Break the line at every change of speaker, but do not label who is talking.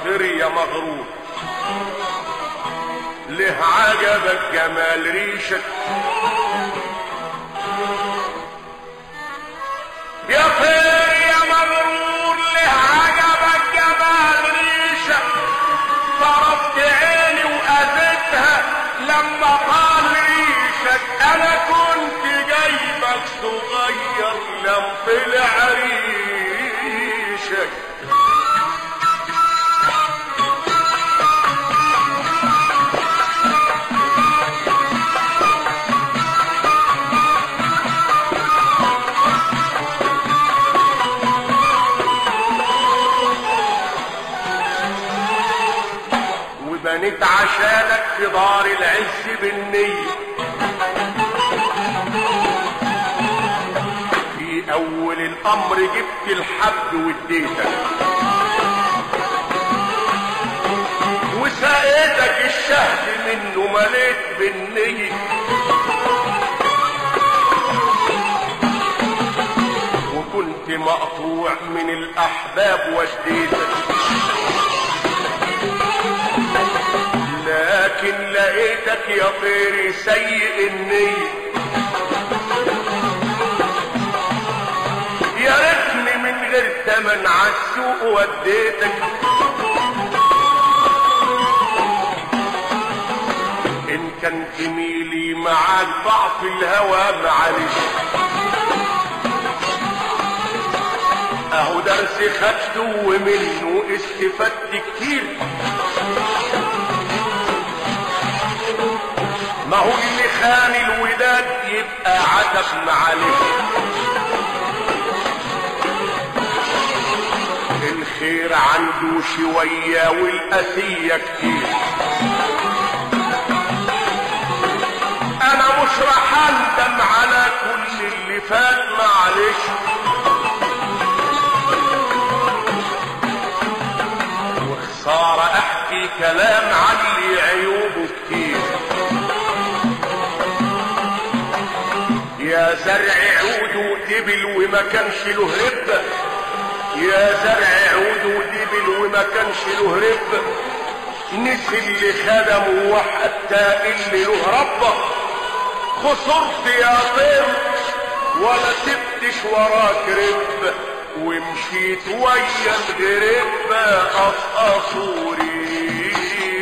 طير يا مغرور له عجبك جمال ريشك يا طير يا مغرور له عجبك جمال ريشك طرفت عيني واذيتها لما طال ريشك انا كنت جايبك صغير لم طلع ريشك وبنيت عشانك في دار العز بالنية في اول الامر جبت الحب واديتك وسقيتك الشهد منه مليت بالنية وكنت مقطوع من الاحباب واديتك لكن لقيتك يا طيري سيء النية يا ريتني من غير تمن عالسوق وديتك ان كان جميلي معاك ضعف الهوى معلش اهو درس خدته ومنه استفدت كتير ما هو اللي خان الوداد يبقى عتب معلش الخير عنده شوية والأسية كتير أنا مش راح أندم على كل اللي فات معلش وخسارة أحكي كلام عن اللي عيوبه كتير يا زرع عود ودبل وما كانش له ربة يا زرع عود ودبل وما كانش له ربة نسي اللي خدمه وحتى اللي له ربة خسرت يا طير ولا سبتش وراك رب ومشيت ويا الغربة قصقصوري